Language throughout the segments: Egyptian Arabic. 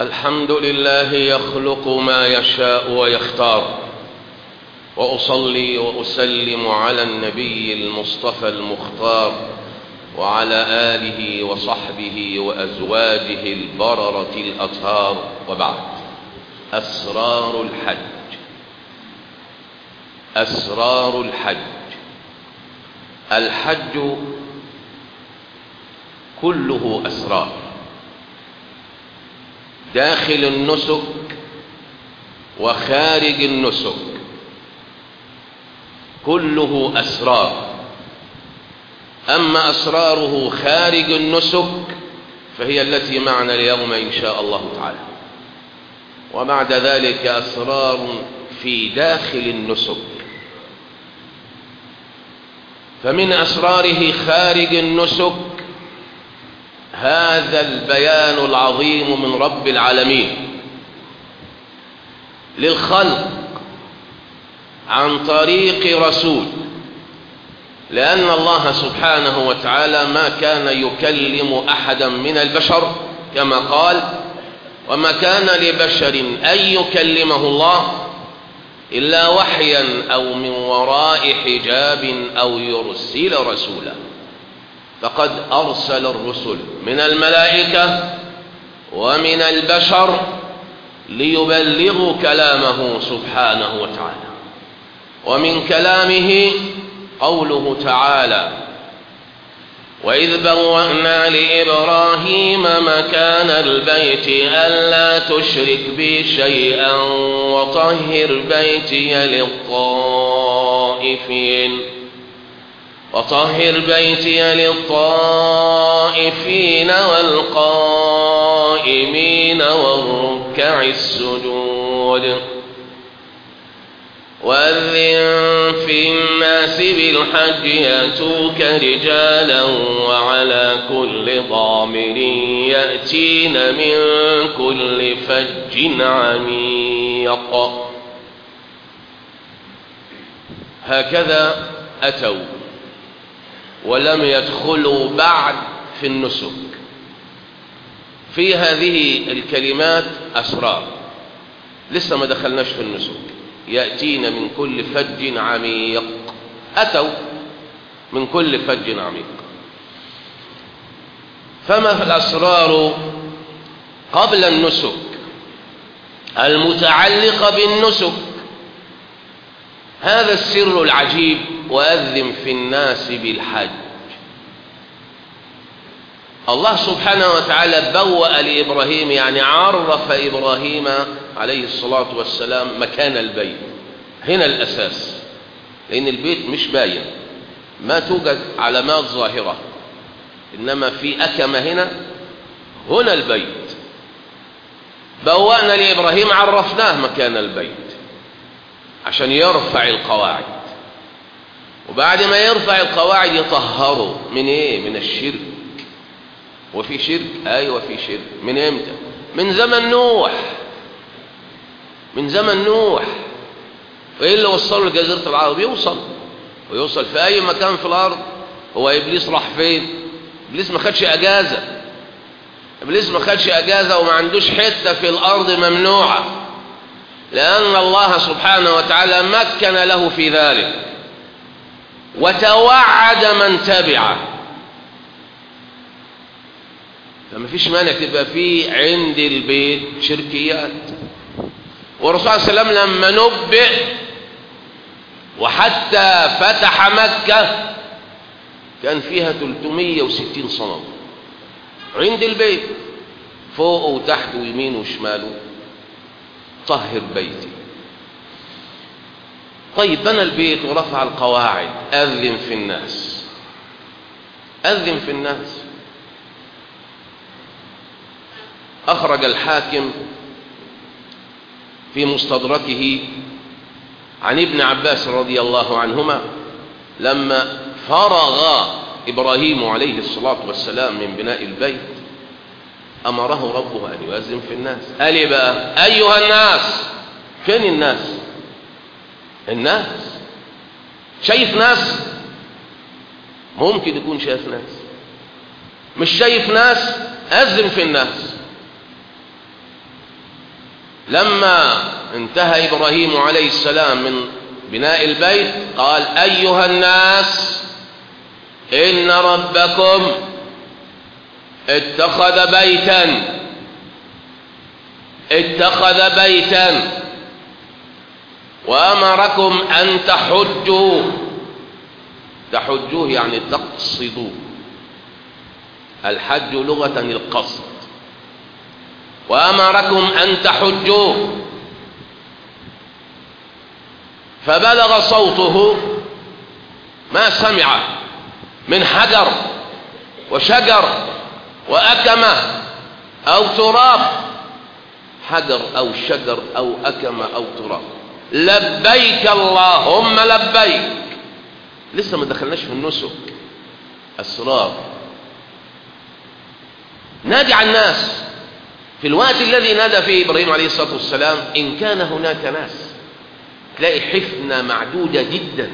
الحمد لله يخلق ما يشاء ويختار وأصلي وأسلم على النبي المصطفى المختار وعلى آله وصحبه وأزواجه البررة الأطهار وبعد أسرار الحج أسرار الحج الحج كله أسرار داخل النسك وخارج النسك كله أسرار أما أسراره خارج النسك فهي التي معنا اليوم إن شاء الله تعالى وبعد ذلك أسرار في داخل النسك فمن أسراره خارج النسك هذا البيان العظيم من رب العالمين للخلق عن طريق رسول لأن الله سبحانه وتعالى ما كان يكلم أحدا من البشر كما قال وما كان لبشر أن يكلمه الله إلا وحيا أو من وراء حجاب أو يرسل رسولا فقد أرسل الرسل من الملائكة ومن البشر ليبلغوا كلامه سبحانه وتعالى ومن كلامه قوله تعالى وإذ بوأنا لإبراهيم مكان البيت ألا تشرك بي شيئا وطهر بيتي للطائفين وطهر بيتي للطائفين والقائمين والركع السجود وأذن في الناس بالحج يأتوك رجالا وعلى كل ضامر يأتين من كل فج عميق هكذا أتوا ولم يدخلوا بعد في النسك في هذه الكلمات أسرار لسه ما دخلناش في النسك يأتين من كل فج عميق أتوا من كل فج عميق فما في الأسرار قبل النسك المتعلقة بالنسك هذا السر العجيب وأذن في الناس بالحج الله سبحانه وتعالى بوأ لإبراهيم يعني عرف إبراهيم عليه الصلاة والسلام مكان البيت هنا الأساس لأن البيت مش باين ما توجد علامات ظاهرة إنما في أكمة هنا هنا البيت بوأنا لإبراهيم عرفناه مكان البيت عشان يرفع القواعد وبعد ما يرفع القواعد يطهره من ايه من الشرك وفي شرك ايوه في شرك من امتى من زمن نوح من زمن نوح وايه اللي وصله لجزيره العرب يوصل ويوصل في اي مكان في الارض هو ابليس راح فين ابليس ما خدش اجازه ابليس ما خدش اجازه وما عندوش حته في الارض ممنوعه لان الله سبحانه وتعالى مكن له في ذلك وتوعد من تبعه فما فيش مانع تبقى في عند البيت شركيات والرسول صلى الله عليه وسلم لما نبئ وحتى فتح مكة كان فيها 360 صنم عند البيت فوق وتحت ويمين وشماله طهر بيتي طيب بنى البيت ورفع القواعد أذن في الناس أذن في الناس أخرج الحاكم في مستدركه عن ابن عباس رضي الله عنهما لما فرغ إبراهيم عليه الصلاة والسلام من بناء البيت أمره ربه أن يؤذن في الناس قال إيه بقى أيها الناس فين الناس الناس شايف ناس ممكن يكون شايف ناس مش شايف ناس أذن في الناس لما انتهى إبراهيم عليه السلام من بناء البيت قال أيها الناس إن ربكم اتخذ بيتا اتخذ بيتا وأمركم أن تحجوا تحجوه يعني تقصدوا الحج لغة القصد وأمركم أن تحجوا فبلغ صوته ما سمع من حجر وشجر وأكمة أو تراب حجر أو شجر أو أكمة أو تراب لبيك اللهم لبيك لسه ما دخلناش في النسك أسرار نادي على الناس في الوقت الذي نادى فيه إبراهيم عليه الصلاة والسلام إن كان هناك ناس تلاقي حفنة معدودة جدا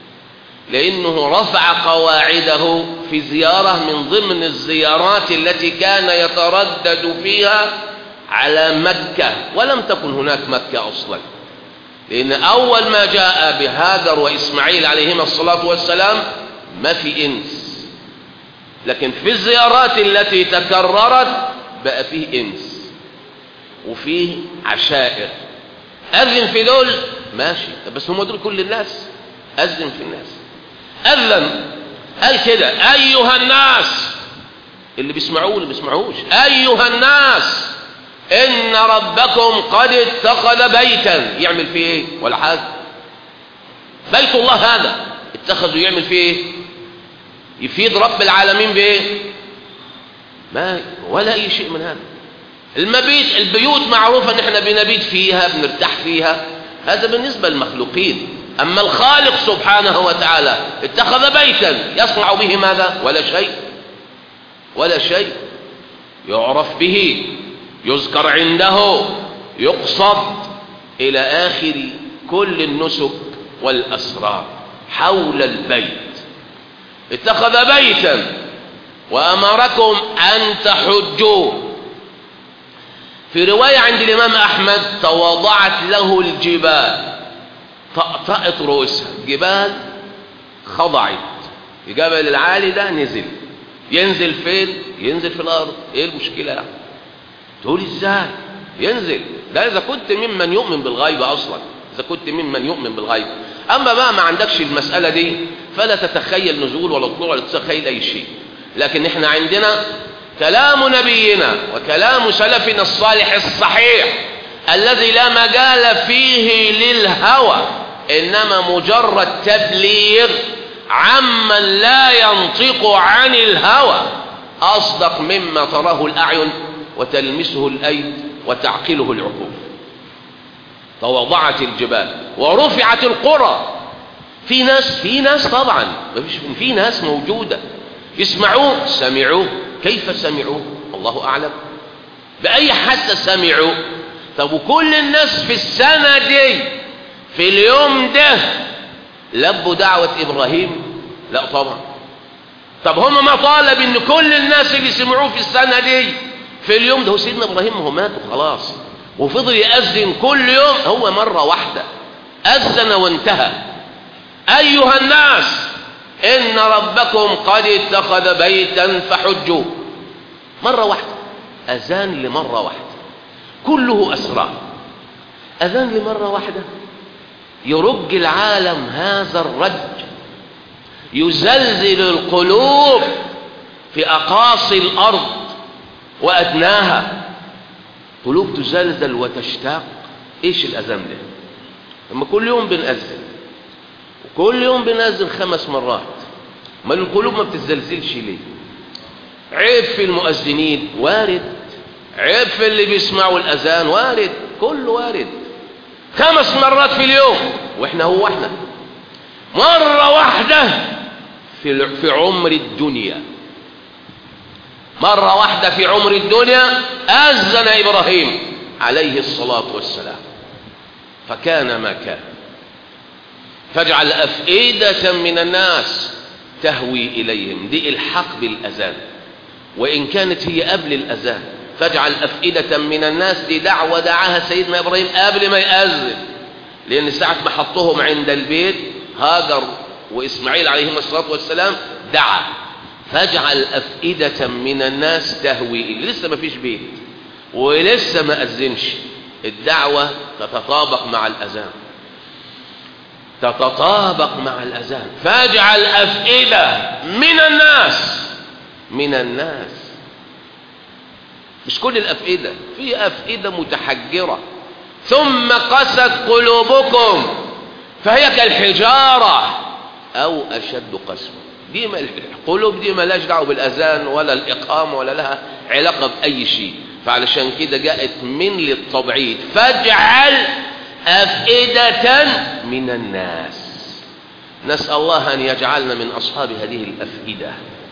لأنه رفع قواعده في زيارة من ضمن الزيارات التي كان يتردد فيها على مكة ولم تكن هناك مكة أصلا لأن أول ما جاء بهاجر وإسماعيل عليهما الصلاة والسلام ما في إنس لكن في الزيارات التي تكررت بقى فيه إنس وفيه عشائر أذن في دول ماشي بس هم دول كل الناس أذن في الناس أذن قال كده أيها الناس اللي بيسمعوه اللي بيسمعوش أيها الناس إن ربكم قد اتخذ بيتا يعمل فيه إيه ولا حاجة بيت الله هذا اتخذوا يعمل فيه إيه يفيد رب العالمين بإيه ما ولا أي شيء من هذا المبيت البيوت معروفة ان احنا بنبيت فيها بنرتاح فيها هذا بالنسبة للمخلوقين اما الخالق سبحانه وتعالى اتخذ بيتا يصنع به ماذا ولا شيء ولا شيء يعرف به يذكر عنده يقصد الى اخر كل النسك والاسرار حول البيت اتخذ بيتا وامركم ان تحجوا في رواية عند الإمام أحمد تواضعت له الجبال طأطأت رؤوسها جبال خضعت الجبل العالي ده نزل ينزل فين ينزل في الأرض إيه المشكلة يعني تقول إزاي ينزل ده إذا كنت ممن يؤمن بالغيب أصلا إذا كنت ممن يؤمن بالغيب أما بقى ما عندكش المسألة دي فلا تتخيل نزول ولا طلوع ولا تتخيل أي شيء لكن احنا عندنا كلام نبينا وكلام سلفنا الصالح الصحيح الذي لا مجال فيه للهوى إنما مجرد تبليغ عمن لا ينطق عن الهوى أصدق مما تراه الأعين وتلمسه الأيد وتعقله العقول تواضعت الجبال ورفعت القرى في ناس في ناس طبعا في ناس موجودة يسمعوه سمعوه كيف سمعوا الله أعلم بأي حد سمعوا طب وكل الناس في السنة دي في اليوم ده لبوا دعوة إبراهيم لا طبعا طب هم ما طالب ان كل الناس اللي سمعوه في السنة دي في اليوم ده هو سيدنا إبراهيم هو مات وخلاص وفضل يأذن كل يوم هو مرة واحدة أذن وانتهى أيها الناس إن ربكم قد اتخذ بيتا فحجوا مرة واحدة أذان لمرة واحدة كله أسرار أذان لمرة واحدة يرج العالم هذا الرج يزلزل القلوب في أقاصي الأرض وأدناها قلوب تزلزل وتشتاق إيش الأذان ده لما كل يوم بنأذن وكل يوم بنأذن خمس مرات ما القلوب ما بتزلزلش ليه عيب في المؤذنين وارد عيب في اللي بيسمعوا الأذان وارد كله وارد خمس مرات في اليوم واحنا هو احنا مرة واحدة في في عمر الدنيا مرة واحدة في عمر الدنيا أذن إبراهيم عليه الصلاة والسلام فكان ما كان فاجعل أفئدة من الناس تهوي إليهم دي الحق بالأذان وإن كانت هي قبل الأذان فاجعل أفئدة من الناس دي دعوة دعاها سيدنا إبراهيم قبل ما يأذن لأن ساعة ما حطهم عند البيت هاجر وإسماعيل عليهما الصلاة والسلام دعا فاجعل أفئدة من الناس تهوي إليه لسه ما فيش بيت ولسه ما أذنش الدعوة تتطابق مع الأذان تتطابق مع الأذان فاجعل أفئدة من الناس من الناس مش كل الأفئدة في أفئدة متحجرة ثم قست قلوبكم فهي كالحجارة أو أشد قسوة دي ما القلوب دي ملاش دعوة بالأذان ولا الإقامة ولا لها علاقة بأي شيء فعلشان كده جاءت من للتبعيد فاجعل أفئدة من الناس نسأل الله أن يجعلنا من أصحاب هذه الأفئدة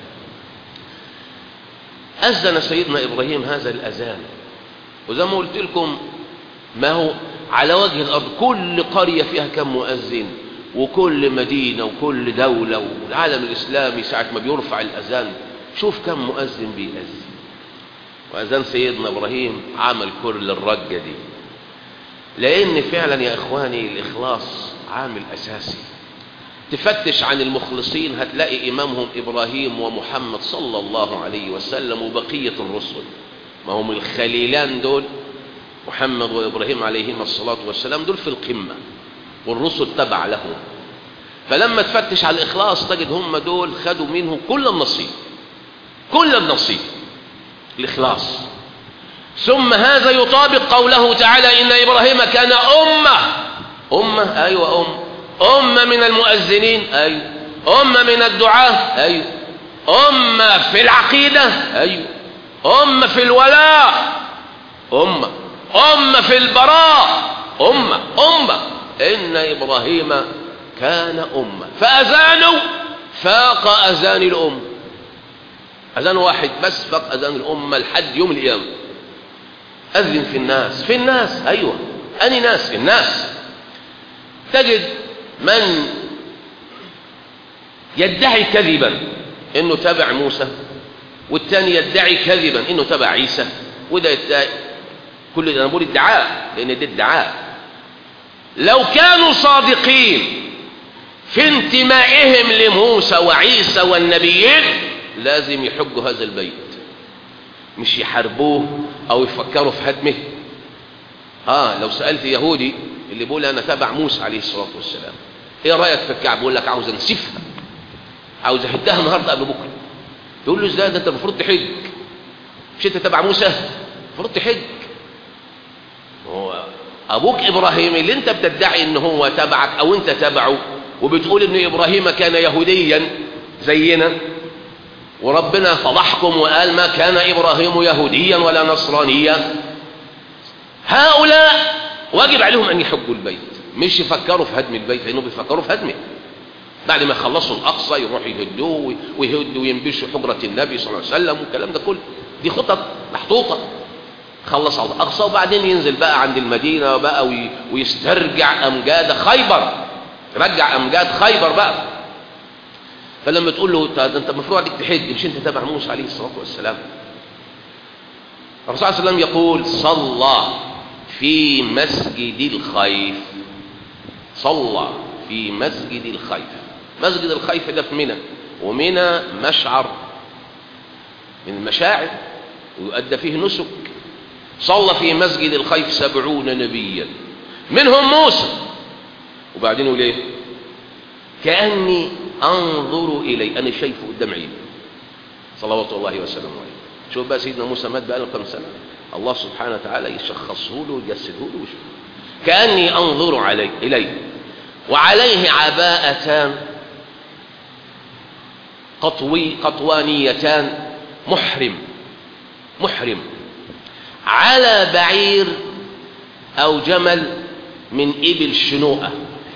أذن سيدنا إبراهيم هذا الأذان وزي ما قلت لكم ما هو على وجه الأرض كل قرية فيها كم مؤذن وكل مدينة وكل دولة والعالم الإسلامي ساعة ما بيرفع الأذان شوف كم مؤذن بيأذن وأذان سيدنا إبراهيم عمل كل الرجة دي لأن فعلا يا إخواني الإخلاص عامل أساسي تفتش عن المخلصين هتلاقي إمامهم إبراهيم ومحمد صلى الله عليه وسلم وبقية الرسل ما هم الخليلان دول محمد وإبراهيم عليهما الصلاة والسلام دول في القمة والرسل تبع لهم فلما تفتش على الإخلاص تجد هم دول خدوا منه كل النصيب كل النصيب الإخلاص ثم هذا يطابق قوله تعالى إن إبراهيم كان أمة أمة أيوة أم أمة من المؤذنين أيوة أمة من الدعاة أيوة أمة في العقيدة أيوة أمة في الولاء أمة أمة في البراء أمة أمة إن إبراهيم كان أمة فأذانوا فاق أذان الأمة أذان واحد بس فاق أذان الأمة لحد يوم القيامة أذن في الناس في الناس أيوة أني ناس الناس تجد من يدعي كذبا انه تبع موسى والثاني يدعي كذبا انه تبع عيسى وده يدعي كل ده انا بقول ادعاء لان ده ادعاء لو كانوا صادقين في انتمائهم لموسى وعيسى والنبيين لازم يحجوا هذا البيت مش يحاربوه او يفكروا في هدمه اه لو سألت يهودي اللي بيقول انا تبع موسى عليه الصلاة والسلام ايه رأيك في الكعب بيقول لك عاوز انسفها عاوز اهدها النهارده قبل بكره تقول له ازاي ده انت المفروض تحج مش انت تبع موسى المفروض تحج هو ابوك ابراهيم اللي انت بتدعي ان هو تبعك او انت تبعه وبتقول ان ابراهيم كان يهوديا زينا وربنا فضحكم وقال ما كان ابراهيم يهوديا ولا نصرانيا هؤلاء واجب عليهم ان يحجوا البيت مش يفكروا في هدم البيت لانه بيفكروا في هدمه بعد ما يخلصوا الاقصى يروحوا يهدوه ويهدوا وينبشوا حجره النبي صلى الله عليه وسلم والكلام ده كله دي خطط محطوطه خلص على الاقصى وبعدين ينزل بقى عند المدينه بقى وي... ويسترجع امجاد خيبر رجع امجاد خيبر بقى فلما تقول له ده انت المفروض عليك تحج مش انت تبع موسى عليه الصلاه والسلام الرسول صلى الله عليه وسلم يقول صلى في مسجد الخيف صلى في مسجد الخيف مسجد الخيف ده في منى ومنى مشعر من المشاعر ويؤدى فيه نسك صلى في مسجد الخيف سبعون نبيا منهم موسى وبعدين يقول ايه كأني أنظر إليه أنا شايفه قدام عيني صلوات الله وسلامه عليه شوف بقى سيدنا موسى مات بقى له كم سنة الله سبحانه وتعالى يشخصه له ويجسده له ويشوفه كأني أنظر عليه إليه وعليه عباءتان قطوي قطوانيتان محرم محرم على بعير أو جمل من إبل شنوءة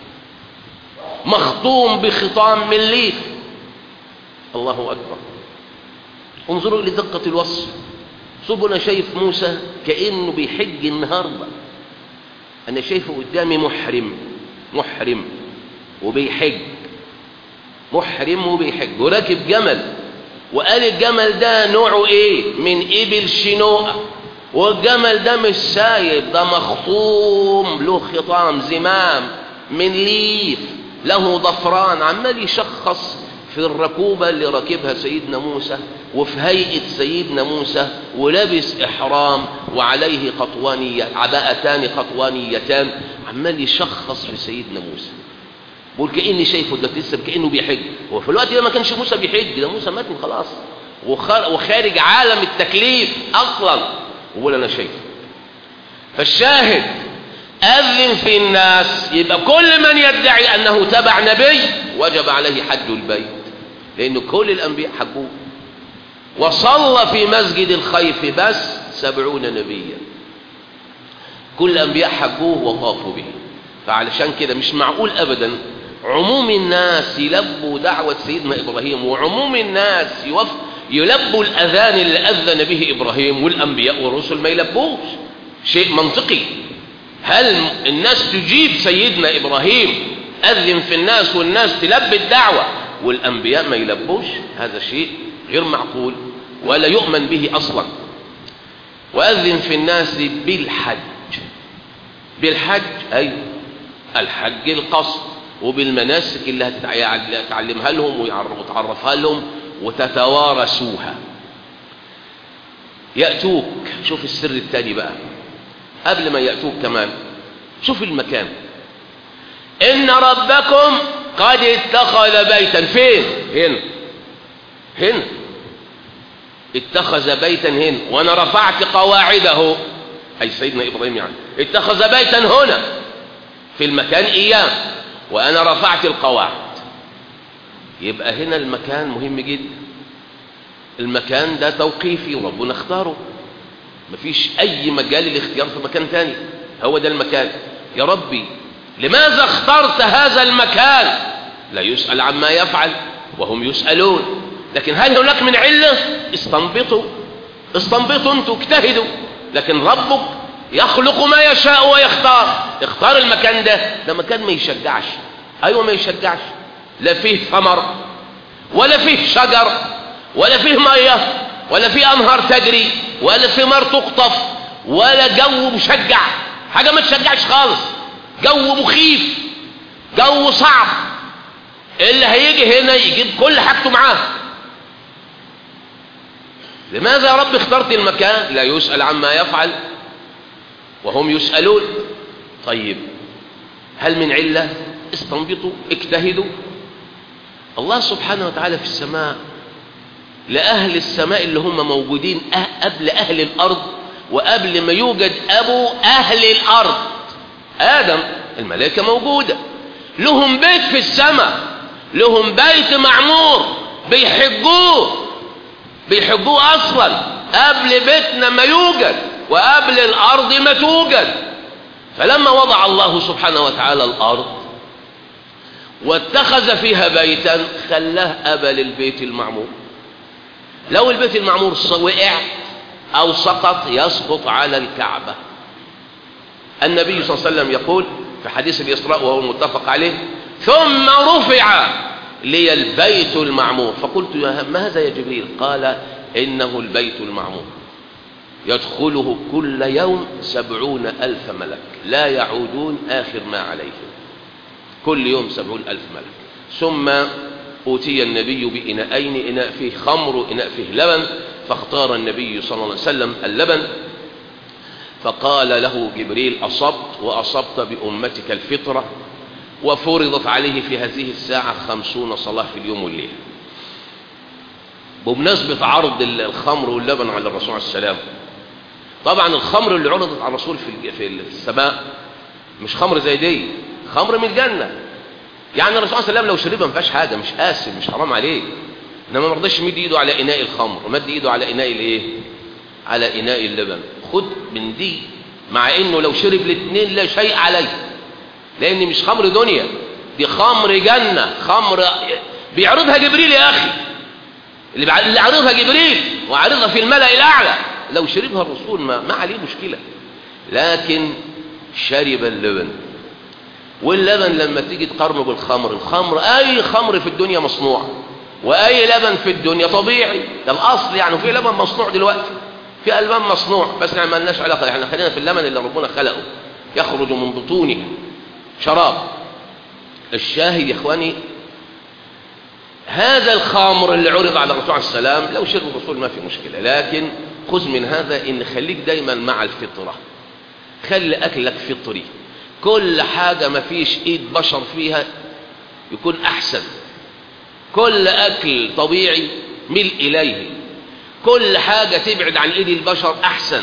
مخطوم بخطام من ليف الله أكبر انظروا لدقة الوصف صبنا شايف موسى كأنه بيحج النهاردة أنا شايفه قدامي محرم محرم وبيحج محرم وبيحج وراكب جمل وقال الجمل ده نوعه ايه من ابل شنوءة والجمل ده مش سايب ده مخطوم له خطام زمام من ليف له ضفران عمال يشخص في الركوبة اللي راكبها سيدنا موسى وفي هيئة سيدنا موسى ولابس إحرام وعليه قطوانية عباءتان قطوانيتان عمال يشخص في سيدنا موسى بقول كأني شايفه ده لسه كأنه بيحج هو في الوقت ده ما كانش موسى بيحج ده موسى مات خلاص وخارج عالم التكليف أصلا وبقول أنا شايفه فالشاهد أذن في الناس يبقى كل من يدعي أنه تبع نبي وجب عليه حج البيت لأن كل الأنبياء حجوه وصلى في مسجد الخيف بس سبعون نبيا كل الأنبياء حجوه وطافوا به فعلشان كده مش معقول أبدا عموم الناس يلبوا دعوة سيدنا إبراهيم وعموم الناس يوف يلبوا الأذان اللي أذن به إبراهيم والأنبياء والرسل ما يلبوش شيء منطقي هل الناس تجيب سيدنا إبراهيم أذن في الناس والناس تلبي الدعوة والأنبياء ما يلبوش هذا شيء غير معقول ولا يؤمن به أصلا وأذن في الناس بالحج بالحج أي الحج القصد وبالمناسك اللي هتعلمها لهم وتعرفها لهم وتتوارثوها يأتوك شوف السر التاني بقى قبل ما يأتوك كمان شوف المكان إن ربكم قد اتخذ بيتا فين هنا هنا اتخذ بيتا هنا وانا رفعت قواعده اي سيدنا ابراهيم يعني اتخذ بيتا هنا في المكان اياه وانا رفعت القواعد يبقى هنا المكان مهم جدا المكان ده توقيفي وربنا اختاره مفيش اي مجال للاختيار في مكان تاني هو ده المكان يا ربي لماذا اخترت هذا المكان لا يسأل عما يفعل وهم يسألون لكن هل هناك من علة استنبطوا استنبطوا انتوا اجتهدوا لكن ربك يخلق ما يشاء ويختار اختار المكان ده ده مكان ما يشجعش ايوه ما يشجعش لا فيه ثمر ولا فيه شجر ولا فيه ميه ولا فيه انهار تجري ولا ثمار تقطف ولا جو مشجع حاجه ما تشجعش خالص جو مخيف جو صعب اللي هيجي هنا يجيب كل حاجته معاه لماذا يا رب اخترت المكان لا يسأل عما يفعل وهم يسألون طيب هل من علة استنبطوا اجتهدوا الله سبحانه وتعالى في السماء لأهل السماء اللي هم موجودين أه- قبل أهل الأرض وقبل ما يوجد أبو أهل الأرض آدم الملائكة موجودة لهم بيت في السماء لهم بيت معمور بيحجوه بيحجوه أصلا قبل بيتنا ما يوجد وقبل الأرض ما توجد فلما وضع الله سبحانه وتعالى الأرض واتخذ فيها بيتا خلاه أبا للبيت المعمور لو البيت المعمور ص- وقع أو سقط يسقط على الكعبة النبي صلى الله عليه وسلم يقول في حديث الإسراء وهو متفق عليه ثم رفع لي البيت المعمور فقلت يا ما هذا يا جبريل قال إنه البيت المعمور يدخله كل يوم سبعون ألف ملك لا يعودون آخر ما عليهم كل يوم سبعون ألف ملك ثم أوتي النبي بإناءين إناء فيه خمر وإناء فيه لبن فاختار النبي صلى الله عليه وسلم اللبن فقال له جبريل أصبت وأصبت بأمتك الفطرة وفرضت عليه في هذه الساعة خمسون صلاة في اليوم والليل بمناسبة عرض الخمر واللبن على الرسول عليه السلام طبعا الخمر اللي عرضت على الرسول في الج- في السماء مش خمر زي دي خمر من الجنة يعني الرسول صلى الله عليه وسلم لو شربها ما فيهاش حاجة مش آسف مش حرام عليه انما ما رضاش يمد ايده على اناء الخمر مد ايده على اناء الايه على اناء اللبن خد من دي مع انه لو شرب الاثنين لا شيء عليه لان مش خمر دنيا دي خمر جنة خمر بيعرضها جبريل يا اخي اللي بع- اللي عرضها جبريل وعرضها في الملأ الاعلى لو شربها الرسول ما, ما عليه مشكلة لكن شرب اللبن واللبن لما تيجي تقارنه بالخمر الخمر اي خمر في الدنيا مصنوع واي لبن في الدنيا طبيعي ده الاصل يعني في لبن مصنوع دلوقتي في ألبان مصنوع بس احنا ما لناش علاقة احنا خلينا في اللبن اللي ربنا خلقه يخرج من بطونه شراب الشاهد يا اخواني هذا الخمر اللي عرض على الرسول عليه السلام لو شرب الرسول ما في مشكلة لكن خذ من هذا ان خليك دايما مع الفطرة خلي اكلك فطري كل حاجة ما فيش ايد بشر فيها يكون احسن كل اكل طبيعي مل اليه كل حاجة تبعد عن ايد البشر احسن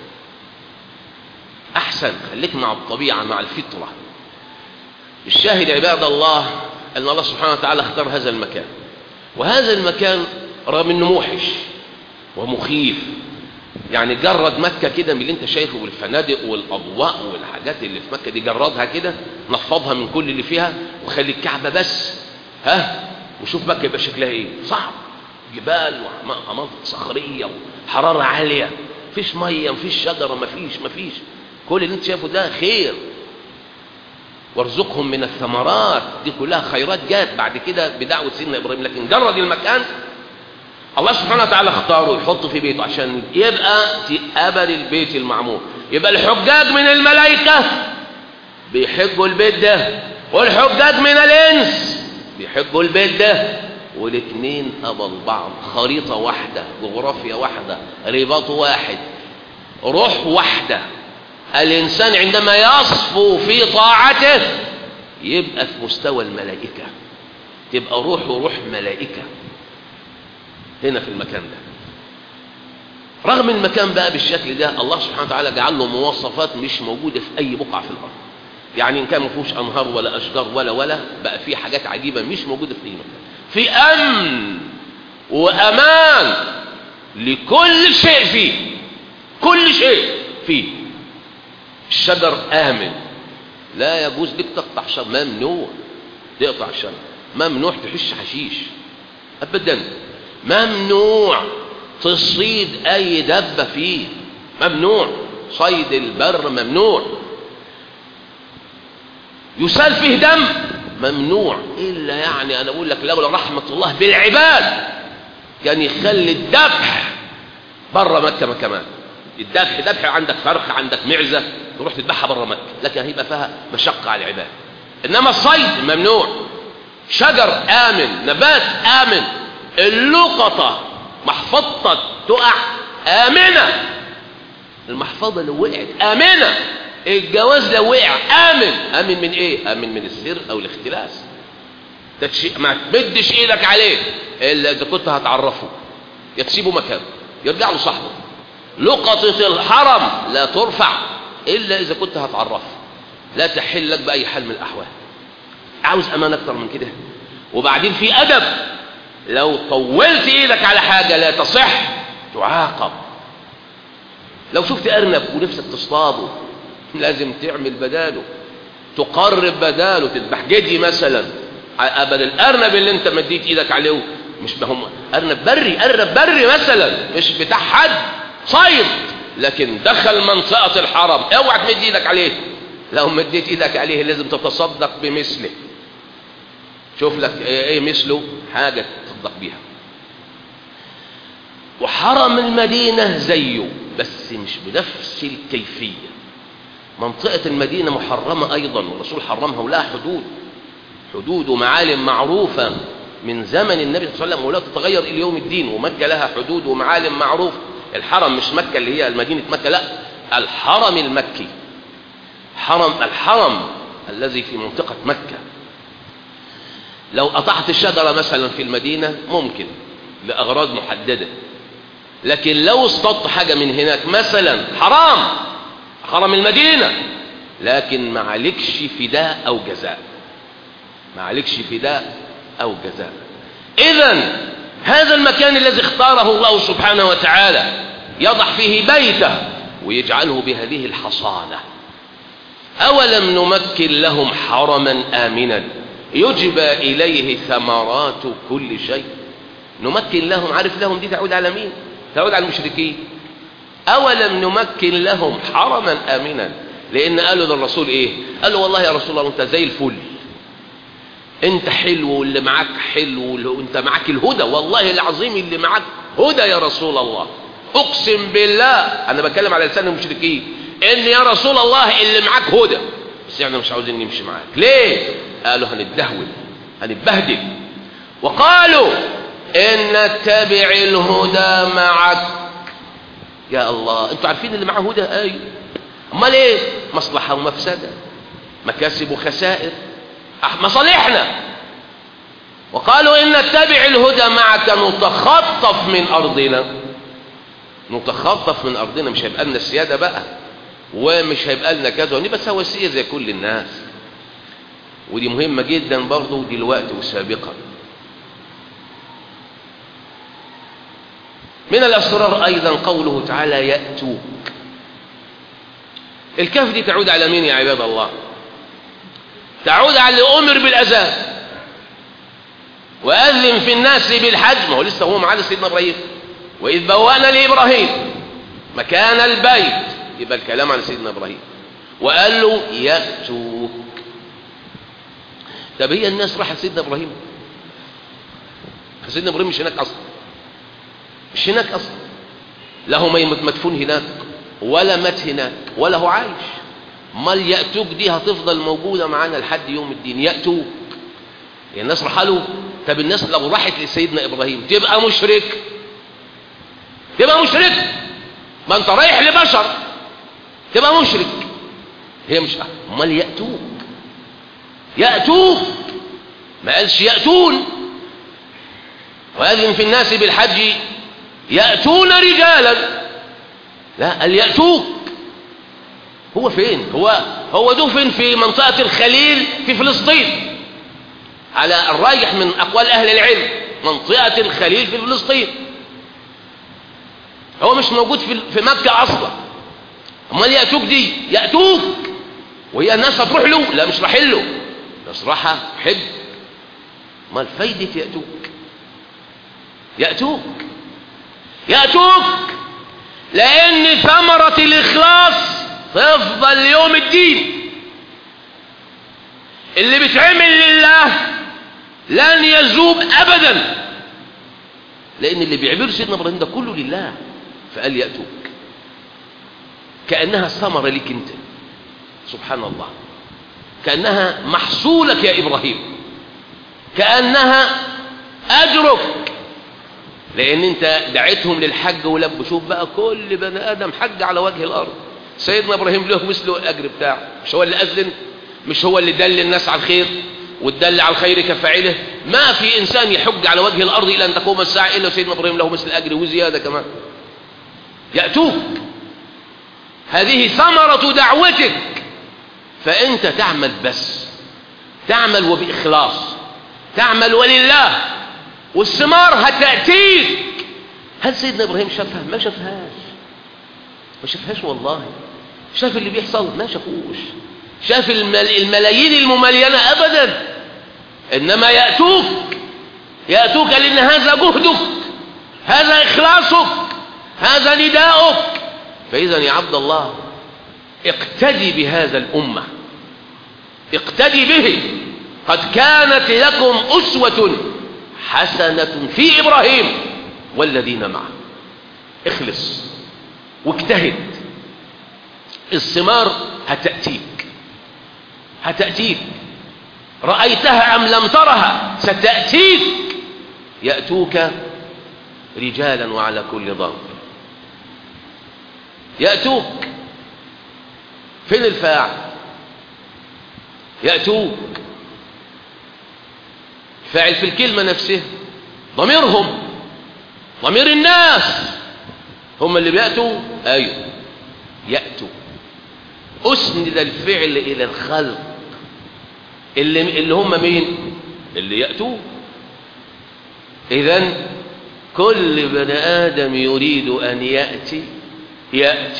احسن خليك مع الطبيعة مع الفطرة الشاهد عباد الله ان الله سبحانه وتعالى اختار هذا المكان وهذا المكان رغم انه موحش ومخيف يعني جرد مكة كده من اللي انت شايفه بالفنادق والاضواء والحاجات اللي في مكة دي جردها كده نفضها من كل اللي فيها وخلي الكعبة بس ها وشوف مكة يبقى شكلها ايه صعب جبال ومناطق صخرية وحرارة عالية مفيش مية مفيش شجرة مفيش مفيش كل اللي انت شايفه ده خير وارزقهم من الثمرات دي كلها خيرات جات بعد كده بدعوة سيدنا إبراهيم لكن جرد المكان الله سبحانه وتعالى اختاره ويحطه في بيته عشان يبقى قبل البيت المعمور يبقى الحجاج من الملائكة بيحجوا البيت ده والحجاج من الإنس بيحجوا البيت ده والاثنين قبل بعض خريطة واحدة جغرافيا واحدة رباط واحد روح واحدة الإنسان عندما يصفو في طاعته يبقى في مستوى الملائكة تبقى روح وروح ملائكة هنا في المكان ده رغم المكان بقى بالشكل ده الله سبحانه وتعالى جعل له مواصفات مش موجودة في أي بقعة في الأرض يعني إن كان ما فيهوش أنهار ولا أشجار ولا ولا بقى فيه حاجات عجيبة مش موجودة في أي مكان في أمن وأمان لكل شيء فيه كل شيء فيه الشجر آمن لا يجوز لك تقطع شجر ممنوع تقطع الشجر ممنوع تحش حشيش أبدا ممنوع تصيد أي دبة فيه ممنوع صيد البر ممنوع يسال فيه دم ممنوع إلا يعني أنا أقول لك لولا رحمة الله بالعباد كان يخلي الذبح بره مكة كمان الذبح ذبح عندك فرخ عندك معزة تروح تذبحها بره مكة لكن هيبقى فيها مشقة على العباد إنما الصيد ممنوع شجر آمن نبات آمن اللقطة محفظتك تقع آمنة المحفظة لو وقعت آمنة الجواز لو وقع آمن آمن من إيه؟ آمن من السر أو الاختلاس تتشي... ما تمدش إيدك عليه إلا إذا كنت هتعرفه يا تسيبه مكانه يرجع له صاحبه لقطة الحرم لا ترفع إلا إذا كنت هتعرفه لا تحل لك بأي حال من الأحوال عاوز أمان أكتر من كده وبعدين في أدب لو طولت إيدك على حاجة لا تصح تعاقب لو شفت أرنب ونفسك تصطاده لازم تعمل بداله تقرب بداله تذبح جدي مثلا أبدا الأرنب اللي أنت مديت إيدك عليه مش هم أرنب بري أرنب بري مثلا مش بتاع حد صيد لكن دخل منطقة الحرم اوعى تمد ايدك عليه لو مديت ايدك عليه لازم تتصدق بمثله شوف لك ايه مثله حاجة تصدق بيها وحرم المدينة زيه بس مش بنفس الكيفية منطقة المدينة محرمة أيضا والرسول حرمها ولها حدود حدود ومعالم معروفة من زمن النبي صلى الله عليه وسلم ولا تتغير إلى يوم الدين ومكة لها حدود ومعالم معروفة الحرم مش مكة اللي هي مدينة مكة لا الحرم المكي حرم الحرم الذي في منطقة مكة لو قطعت الشجرة مثلا في المدينة ممكن لأغراض محددة لكن لو اصطدت حاجة من هناك مثلا حرام حرم المدينة لكن ما عليكش فداء أو جزاء ما عليكش فداء أو جزاء إذا هذا المكان الذي اختاره الله سبحانه وتعالى يضع فيه بيته ويجعله بهذه الحصانة أولم نمكن لهم حرما آمنا يجبى إليه ثمرات كل شيء نمكن لهم عارف لهم دي تعود على مين تعود على المشركين أولم نمكن لهم حرما آمنا لأن قالوا للرسول إيه قالوا والله يا رسول الله أنت زي الفل انت حلو واللي معاك حلو وانت معاك الهدى والله العظيم اللي معاك هدى يا رسول الله اقسم بالله انا بتكلم على لسان المشركين ان يا رسول الله اللي معاك هدى بس احنا مش عاوزين نمشي معاك ليه قالوا هنتدهول هنتبهدل وقالوا ان نتبع الهدى معك يا الله انتوا عارفين اللي معاه هدى ايوه امال ايه مصلحه ومفسده مكاسب وخسائر أح- مصالحنا وقالوا ان نتبع الهدى معك نتخطف من ارضنا نتخطف من ارضنا مش هيبقى لنا السياده بقى ومش هيبقى لنا كذا ونبقى سواسيه زي كل الناس ودي مهمه جدا برضه دلوقتي وسابقا من الاسرار ايضا قوله تعالى ياتوك الكاف دي تعود على مين يا عباد الله تعود على اللي امر بالاذان واذن في الناس بالحج ما هو لسه هو معانا سيدنا ابراهيم واذ بوانا لابراهيم مكان البيت يبقى الكلام عن سيدنا ابراهيم وقال له ياتوك طب هي الناس راحت سيدنا ابراهيم سيدنا ابراهيم مش هناك اصلا مش هناك اصلا لا هو مدفون هناك ولا مات هناك ولا هو عايش امال ياتوك دي هتفضل موجوده معانا لحد يوم الدين ياتوك يعني الناس رحلوا طب الناس لو راحت لسيدنا ابراهيم تبقى مشرك تبقى مشرك ما انت رايح لبشر تبقى مشرك هي مش امال ياتوك ياتوك ما قالش ياتون واذن في الناس بالحج ياتون رجالا لا قال ياتوك هو فين هو هو دفن في منطقه الخليل في فلسطين على الراجح من اقوال اهل العلم منطقه الخليل في فلسطين هو مش موجود في في مكه اصلا امال ياتوك دي ياتوك وهي الناس هتروح له لا مش رايحين له بس راحه حج امال فايده ياتوك ياتوك ياتوك لان ثمره الاخلاص تفضل يوم الدين اللي بيتعمل لله لن يذوب ابدا لان اللي بيعمله سيدنا ابراهيم ده كله لله فقال ياتوك كانها ثمره ليك انت سبحان الله كانها محصولك يا ابراهيم كانها اجرك لان انت دعيتهم للحج ولبوا شوف بقى كل بني ادم حج على وجه الارض سيدنا ابراهيم له مثله الاجر بتاعه مش هو اللي اذن مش هو اللي دل الناس على الخير والدل على الخير كفاعله ما في انسان يحج على وجه الارض الى ان تقوم الساعه الا سيدنا ابراهيم له مثل الاجر وزياده كمان ياتوك هذه ثمره دعوتك فانت تعمل بس تعمل وباخلاص تعمل ولله والثمار هتاتيك هل سيدنا ابراهيم شافها ما شافهاش ما شافهاش والله شاف اللي بيحصل ما شافوش شاف المل... الملايين المملينة أبدا إنما يأتوك يأتوك لأن هذا جهدك هذا إخلاصك هذا نداؤك فإذا يا عبد الله اقتدي بهذا الأمة اقتدي به قد كانت لكم أسوة حسنة في إبراهيم والذين معه اخلص واجتهد الثمار هتأتيك هتأتيك رأيتها أم لم ترها ستأتيك يأتوك رجالا وعلى كل ضرب يأتوك فين الفاعل يأتوك فاعل في الكلمة نفسها ضميرهم ضمير الناس هم اللي بيأتوا أيوه يأتوا أسند الفعل إلى الخلق اللي, اللي هم مين اللي يأتوا إذا كل بني آدم يريد أن يأتي يأتي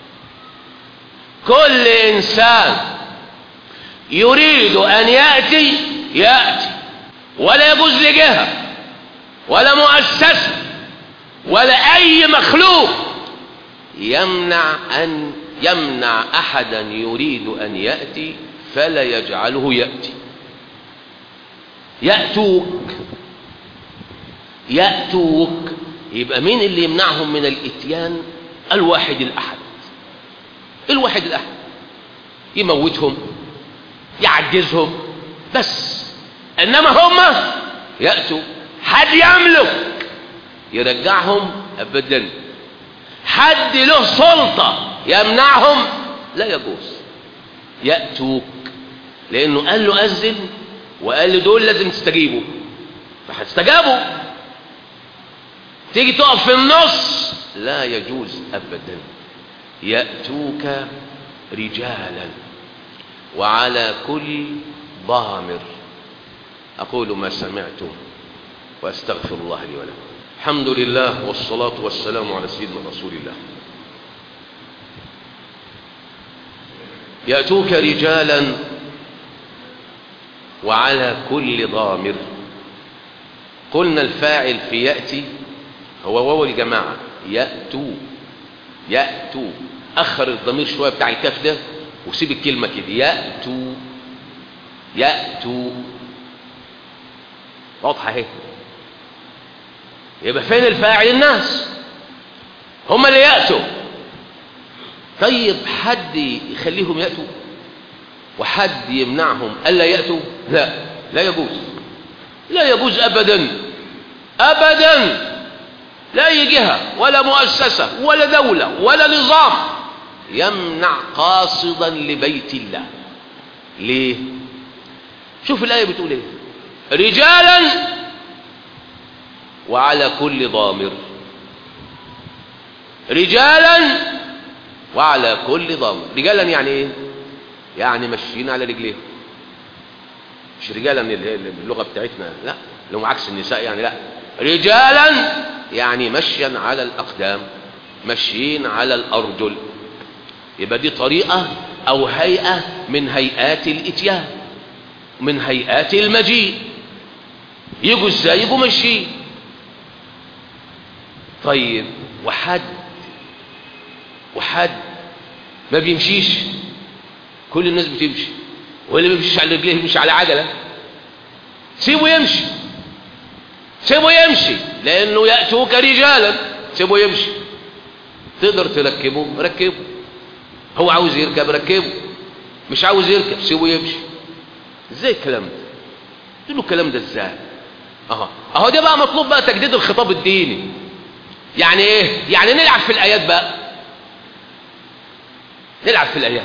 كل إنسان يريد أن يأتي يأتي ولا يجوز لجهة ولا مؤسسة ولا أي مخلوق يمنع أن يمنع أحدا يريد أن يأتي فلا يجعله يأتي يأتوك يأتوك يبقى مين اللي يمنعهم من الاتيان الواحد الاحد الواحد الاحد يموتهم يعجزهم بس انما هم ياتوا حد يملك يرجعهم ابدا حد له سلطه يمنعهم لا يجوز ياتوك لانه قال له اذن وقال له دول لازم تستجيبوا فهتستجابوا تيجي تقف في النص لا يجوز ابدا ياتوك رجالا وعلى كل ضامر اقول ما سمعتم واستغفر الله لي ولكم الحمد لله والصلاه والسلام على سيدنا رسول الله ياتوك رجالا وعلى كل ضامر قلنا الفاعل في ياتي هو واو الجماعه ياتوا ياتوا اخر الضمير شويه بتاع الكاف ده وسيب الكلمه كده ياتوا ياتوا واضحه اهي يبقى فين الفاعل الناس هم اللي ياتوا طيب حد يخليهم ياتوا وحد يمنعهم الا ياتوا لا لا يجوز لا يجوز ابدا ابدا لا اي جهه ولا مؤسسه ولا دوله ولا نظام يمنع قاصدا لبيت الله ليه شوف الايه بتقول ايه رجالا وعلى كل ضامر رجالا وعلى كل ضامر رجالا يعني ايه يعني ماشيين على رجليهم مش رجالا من اللغه بتاعتنا لا لهم عكس النساء يعني لا رجالا يعني مشيا على الاقدام ماشيين على الارجل يبقى دي طريقه او هيئه من هيئات الاتيان من هيئات المجيء يجوا ازاي يجوا ماشيين طيب وحد وحد ما بيمشيش كل الناس بتمشي واللي ما بيمشيش على رجليه بيمشي على عجله سيبه يمشي سيبه يمشي لانه ياتوك رجالا سيبه يمشي تقدر تركبه ركبه هو عاوز يركب ركبه مش عاوز يركب سيبه يمشي ازاي الكلام ده قلت له الكلام ده ازاي اهو اهو ده بقى مطلوب بقى تجديد الخطاب الديني يعني ايه يعني نلعب في الايات بقى نلعب في الايات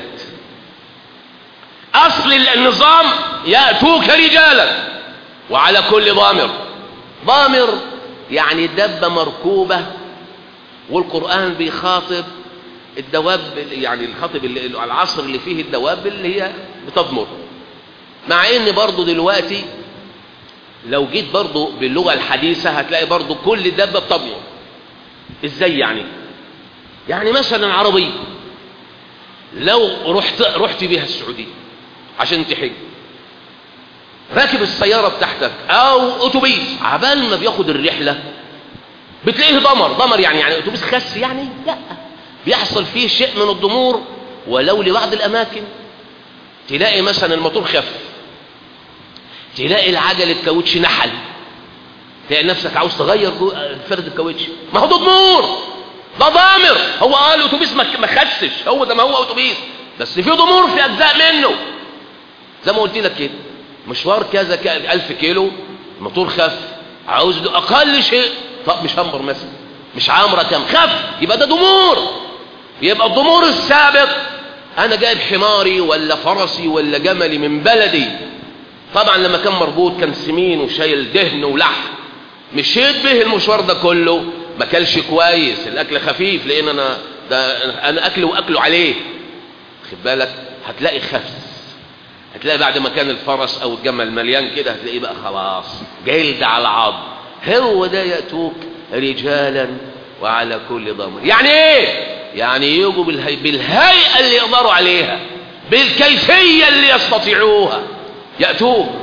اصل النظام ياتوك رجالا وعلى كل ضامر ضامر يعني دبه مركوبه والقران بيخاطب الدواب يعني الخاطب العصر اللي فيه الدواب اللي هي بتضمر مع ان برضو دلوقتي لو جيت برضو باللغه الحديثه هتلاقي برضو كل دبه بتضمر ازاي يعني يعني مثلا عربيه لو رحت رحت بيها السعوديه عشان تحج راكب السياره بتاعتك او اتوبيس عبال ما بياخد الرحله بتلاقيه ضمر ضمر يعني يعني اتوبيس خس يعني لا بيحصل فيه شيء من الضمور ولو لبعض الاماكن تلاقي مثلا الموتور خف تلاقي العجل الكاوتش نحل تلاقي نفسك عاوز تغير فرد الكاوتش ما هو ده ضمور ده ضامر هو قال اتوبيس ما خسش هو ده ما هو اتوبيس بس في ضمور في اجزاء منه زي ما قلت لك كده مشوار كذا كذا 1000 كيلو الموتور خف عاوز اقل شيء طب مش همبر مثلا مش عامره كام خف يبقى ده ضمور يبقى الضمور السابق انا جايب حماري ولا فرسي ولا جملي من بلدي طبعا لما كان مربوط كان سمين وشايل دهن ولحم مشيت به المشوار ده كله ما كلش كويس الاكل خفيف لان انا ده انا اكله واكله عليه خد بالك هتلاقي خفس هتلاقي بعد ما كان الفرس او الجمل مليان كده هتلاقيه بقى خلاص جلد على عظم هو ده ياتوك رجالا وعلى كل ضمر يعني ايه يعني يجوا بالهي... بالهيئه اللي يقدروا عليها بالكيفيه اللي يستطيعوها ياتوك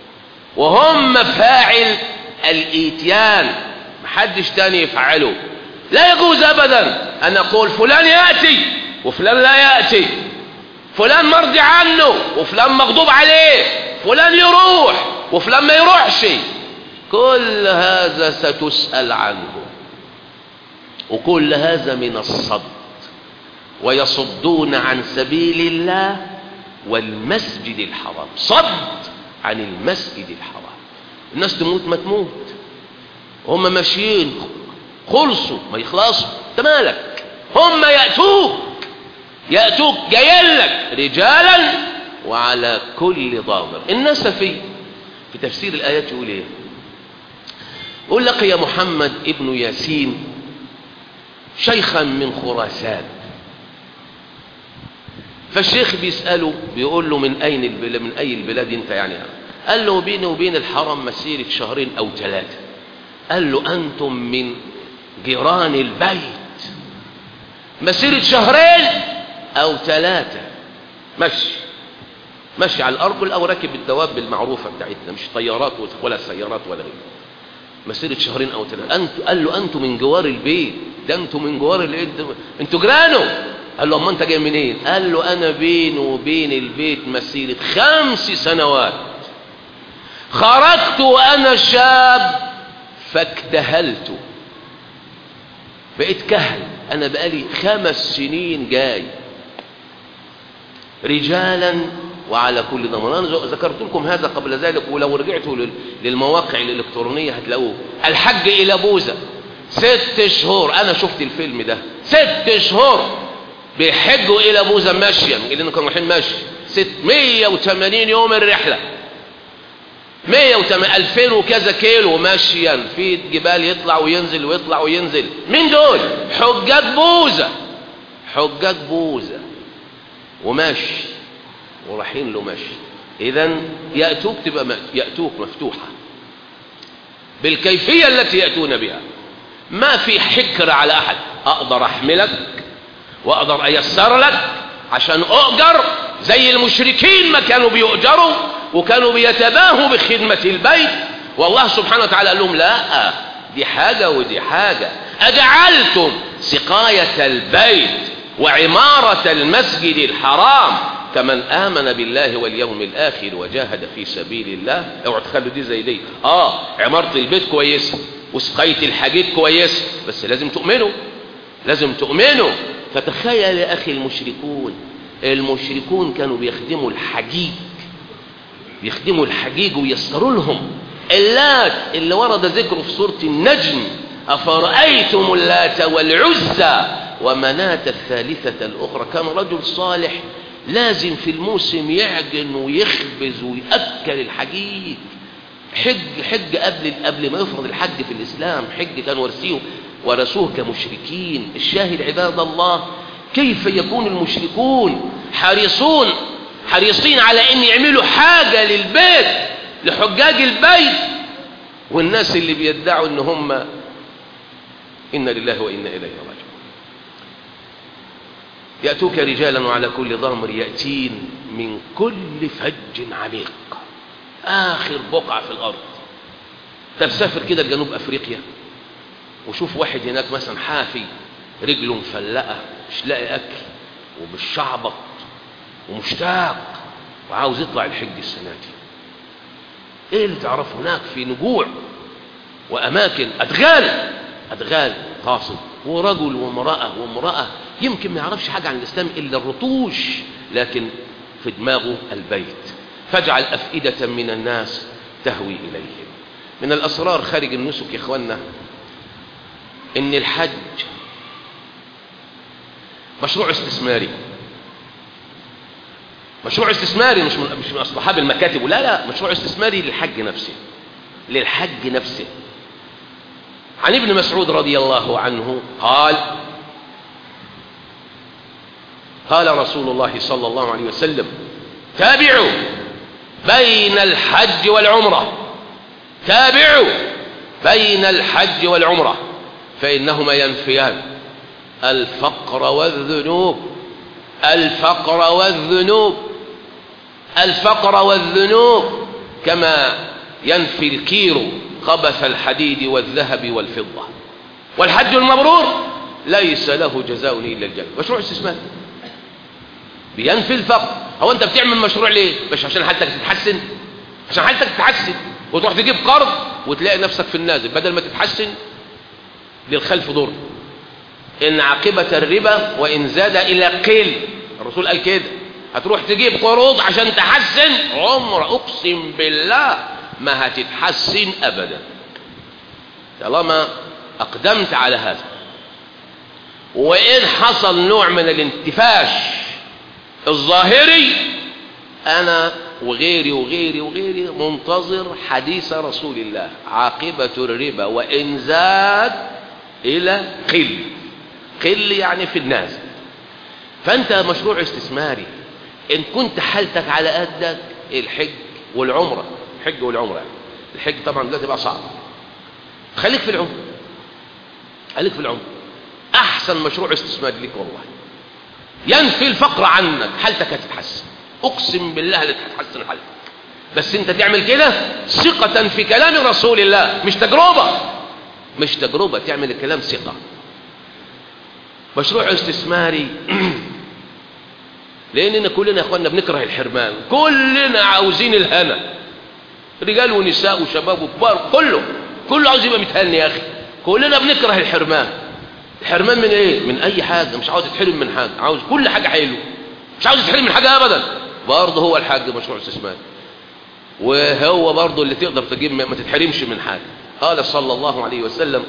وهم فاعل الاتيان محدش تاني يفعله لا يجوز ابدا ان اقول فلان ياتي وفلان لا ياتي فلان مرضي عنه وفلان مغضوب عليه فلان يروح وفلان ما يروحش كل هذا ستسأل عنه وكل هذا من الصد ويصدون عن سبيل الله والمسجد الحرام صد عن المسجد الحرام الناس تموت ما تموت هم ماشيين خلصوا ما يخلصوا انت مالك هم يأتوك يأتوك جايلك رجالا وعلى كل ضامر النسفي في تفسير الآيات يقول ايه يقول لقي محمد ابن ياسين شيخا من خراسان فالشيخ بيسأله بيقول له من أين البلاد من أي البلاد أنت يعني قال له بيني وبين الحرم مسيرة شهرين أو ثلاثة قال له أنتم من جيران البيت مسيرة شهرين أو ثلاثة مشي مشي على الأرض أو راكب الدواب المعروفة بتاعتنا مش طيارات ولا سيارات ولا غيره مسيرة شهرين أو ثلاثة أنت قال له أنتم من جوار البيت ده أنتم من جوار البيت أنتوا جيرانه قال له أما أنت جاي منين قال له أنا بيني وبين البيت مسيرة خمس سنوات خرجت وأنا شاب فاكتهلت بقيت كهل أنا بقالي خمس سنين جاي رجالا وعلى كل ضمان أنا ذكرت لكم هذا قبل ذلك ولو رجعتوا للمواقع الإلكترونية هتلاقوه الحج إلى بوزة ست شهور أنا شفت الفيلم ده ست شهور بيحجوا إلى بوزة ماشيا لأنهم كانوا رايحين ماشي 680 يوم الرحلة 180 2000 وكذا كيلو ماشيا في جبال يطلع وينزل ويطلع وينزل مين دول حجاج بوزة حجاج بوزة وماشي ورايحين له ماشي اذا ياتوك تبقى ياتوك مفتوحه بالكيفيه التي ياتون بها ما في حكر على احد اقدر احملك واقدر ايسر لك عشان اؤجر زي المشركين ما كانوا بيؤجروا وكانوا بيتباهوا بخدمه البيت والله سبحانه وتعالى قال لهم لا دي حاجه ودي حاجه اجعلتم سقايه البيت وعماره المسجد الحرام كمن آمن بالله واليوم الآخر وجاهد في سبيل الله اوعوا تخلوا دي زي دي اه عمارة البيت كويسة وسقاية الحاجات كويسة بس لازم تؤمنوا لازم تؤمنوا فتخيل يا أخي المشركون المشركون كانوا بيخدموا الحجيج بيخدموا الحجيج ويسروا لهم اللات اللي ورد ذكره في سورة النجم أفرأيتم اللات والعزى ومناة الثالثة الأخرى كان رجل صالح لازم في الموسم يعجن ويخبز ويأكل الحجيج حج حج قبل قبل ما يفرض الحج في الإسلام حج كانوا ورثوه ورثوه كمشركين الشاهد عباد الله كيف يكون المشركون حريصون حريصين على ان يعملوا حاجة للبيت لحجاج البيت والناس اللي بيدعوا ان هم إنا لله وإنا إليه راجعون يأتوك رجالا وعلى كل ضمر يأتين من كل فج عميق آخر بقعة في الأرض طب سافر كده لجنوب أفريقيا وشوف واحد هناك مثلا حافي رجله مفلقة مش لاقي أكل وبالشعبط ومشتاق وعاوز يطلع الحج السنة دي ايه اللي تعرفه هناك في نجوع وأماكن أدغال أدغال قاصد ورجل وامرأة وامرأة يمكن ما يعرفش حاجة عن الإسلام إلا الرطوش لكن في دماغه البيت فاجعل أفئدة من الناس تهوي إليهم من الأسرار خارج النسك يا إخوانا إن الحج مشروع استثماري مشروع استثماري مش من مش من أصحاب المكاتب لا لا مشروع استثماري للحج نفسه للحج نفسه عن ابن مسعود رضي الله عنه قال قال رسول الله صلى الله عليه وسلم تابعوا بين الحج والعمرة تابعوا بين الحج والعمرة فإنهما ينفيان الفقر والذنوب الفقر والذنوب الفقر والذنوب كما ينفي الكير خبث الحديد والذهب والفضة والحج المبرور ليس له جزاء إلا الجنة مشروع استثمار بينفي الفقر هو انت بتعمل مشروع ليه مش عشان حالتك تتحسن عشان حالتك تتحسن وتروح تجيب قرض وتلاقي نفسك في النازل بدل ما تتحسن للخلف ضر إن عاقبة الربا وإن زاد إلى قل الرسول قال كده هتروح تجيب قروض عشان تحسن عمر أقسم بالله ما هتتحسن أبدا طالما أقدمت على هذا وإن حصل نوع من الانتفاش الظاهري أنا وغيري وغيري وغيري منتظر حديث رسول الله عاقبة الربا وإن زاد إلى قل قل يعني في النازل فأنت مشروع استثماري إن كنت حالتك على قدك الحج والعمرة الحج والعمرة يعني. الحج طبعا دلوقتي بقى صعب خليك في العمرة خليك في العمرة أحسن مشروع استثماري ليك والله ينفي الفقر عنك حالتك هتتحسن اقسم بالله هتتحسن حالتك بس انت تعمل كده ثقة في كلام رسول الله مش تجربة مش تجربة تعمل الكلام ثقة مشروع استثماري لاننا كلنا يا اخواننا بنكره الحرمان كلنا عاوزين الهنا رجال ونساء وشباب وكبار كله كله عاوز يبقى متهني يا اخي كلنا بنكره الحرمان الحرمان من ايه من اي حاجه مش عاوز تتحرم من حاجه عاوز كل حاجه حلو مش عاوز تتحرم من حاجه ابدا برضه هو الحاج مشروع استثماري وهو برضه اللي تقدر تجيب ما تتحرمش من حاجه قال صلى الله عليه وسلم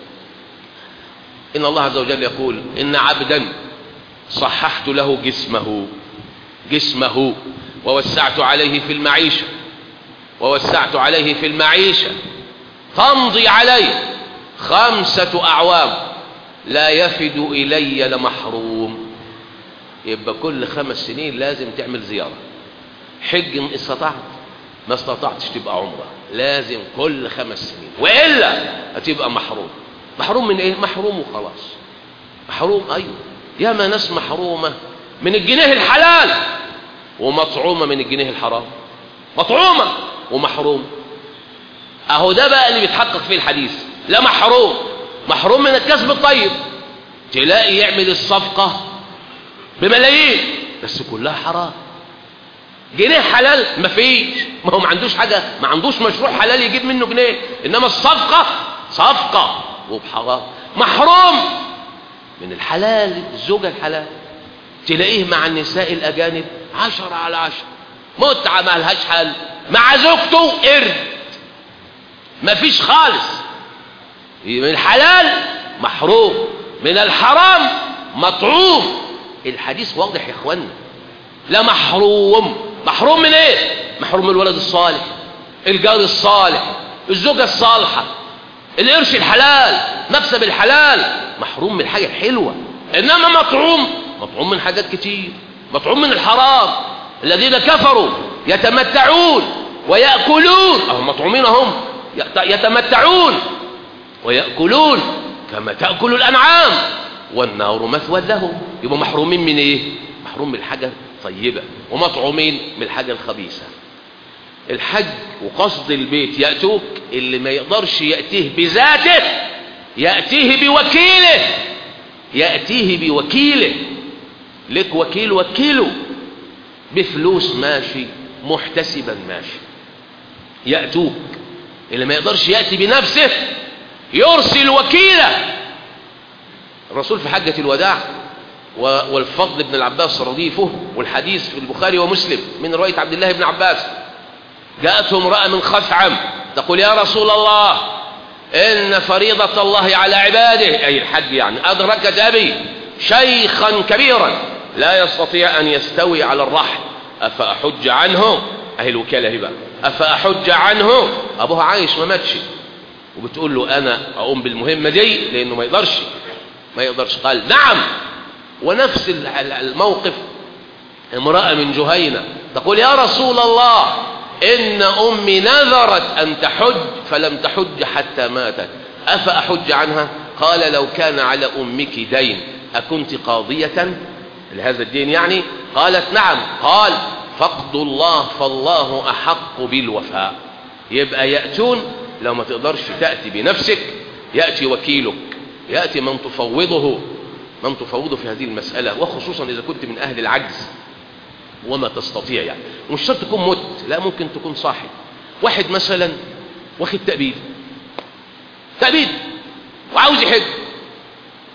ان الله عز وجل يقول ان عبدا صححت له جسمه جسمه ووسعت عليه في المعيشه ووسعت عليه في المعيشه تمضي عليه خمسه اعوام لا يفد الي لمحروم يبقى كل خمس سنين لازم تعمل زيارة حج إن استطعت ما استطعتش تبقى عمرة لازم كل خمس سنين وإلا هتبقى محروم محروم من إيه محروم وخلاص محروم أيوه ياما ناس محرومة من الجنيه الحلال ومطعومة من الجنيه الحرام مطعومة ومحروم أهو ده بقى اللي بيتحقق فيه الحديث لا محروم محروم من الكسب الطيب تلاقي يعمل الصفقة بملايين بس كلها حرام جنيه حلال مفيش ما هو ما عندوش حاجة ما عندوش مشروع حلال يجيب منه جنيه انما الصفقة صفقة وبحرام محروم من الحلال الزوجة الحلال تلاقيه مع النساء الأجانب عشرة على عشرة متعة ما لهاش حل مع زوجته قرد مفيش خالص من الحلال محروم من الحرام مطعوم الحديث واضح يا اخوانا لا محروم محروم من ايه محروم من الولد الصالح الجار الصالح الزوجة الصالحة القرش الحلال مكسب الحلال محروم من الحاجة الحلوة انما مطعوم مطعوم من حاجات كتير مطعوم من الحرام الذين كفروا يتمتعون ويأكلون اهم مطعومين هم يتمتعون ويأكلون كما تأكل الأنعام والنار مثوى لهم يبقوا محرومين من ايه محروم من الحاجة طيبة ومطعومين من الحاجة الخبيثة الحج وقصد البيت يأتوك اللي ما يقدرش يأتيه بذاته يأتيه بوكيله يأتيه بوكيله لك وكيل وكيله بفلوس ماشي محتسبا ماشي يأتوك اللي ما يقدرش يأتي بنفسه يرسل وكيله الرسول في حجة الوداع والفضل بن العباس رديفه والحديث في البخاري ومسلم من رواية عبد الله بن عباس جاءته امرأة من خثعم تقول يا رسول الله إن فريضة الله على عباده أي الحج يعني أدركت أبي شيخا كبيرا لا يستطيع أن يستوي على الرحل أفأحج عنه أهي الوكالة هي بقى أفأحج عنه أبوها عايش ما ماتش وبتقول له أنا أقوم بالمهمة دي لأنه ما يقدرش ما يقدرش قال نعم ونفس الموقف امرأة من جهينة تقول يا رسول الله إن أمي نذرت أن تحج فلم تحج حتى ماتت أفأحج عنها قال لو كان على أمك دين أكنت قاضية لهذا الدين يعني قالت نعم قال فقد الله فالله أحق بالوفاء يبقى يأتون لو ما تقدرش تأتي بنفسك يأتي وكيلك يأتي من تفوضه من تفوضه في هذه المسألة وخصوصا إذا كنت من أهل العجز وما تستطيع يعني مش شرط تكون مت لا ممكن تكون صاحب واحد مثلا واخد تأبيد تأبيد وعاوز يحج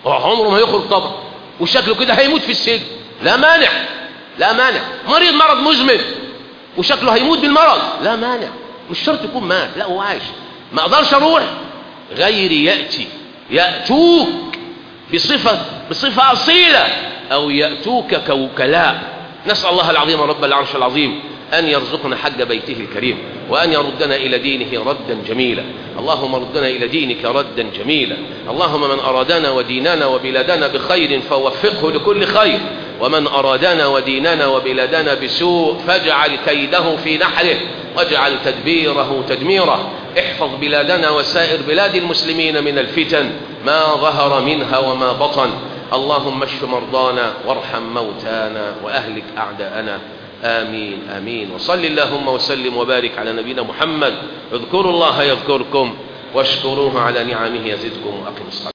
عمره ما يخرج طبعا وشكله كده هيموت في السجن لا مانع لا مانع مريض مرض مزمن وشكله هيموت بالمرض لا مانع مش شرط يكون مات لا هو عايش ما اقدرش اروح غيري ياتي ياتوك بصفه بصفه اصيله او ياتوك كوكلاء نسال الله العظيم رب العرش العظيم أن يرزقنا حج بيته الكريم وأن يردنا إلى دينه ردا جميلا اللهم ردنا إلى دينك ردا جميلا اللهم من أرادنا وديننا وبلادنا بخير فوفقه لكل خير ومن أرادنا وديننا وبلادنا بسوء فاجعل كيده في نحره واجعل تدبيره تدميره احفظ بلادنا وسائر بلاد المسلمين من الفتن ما ظهر منها وما بطن اللهم اشف مرضانا وارحم موتانا وأهلك أعداءنا آمين آمين وصل اللهم وسلم وبارك على نبينا محمد اذكروا الله يذكركم واشكروه على نعمه يزدكم وأقم الصلاة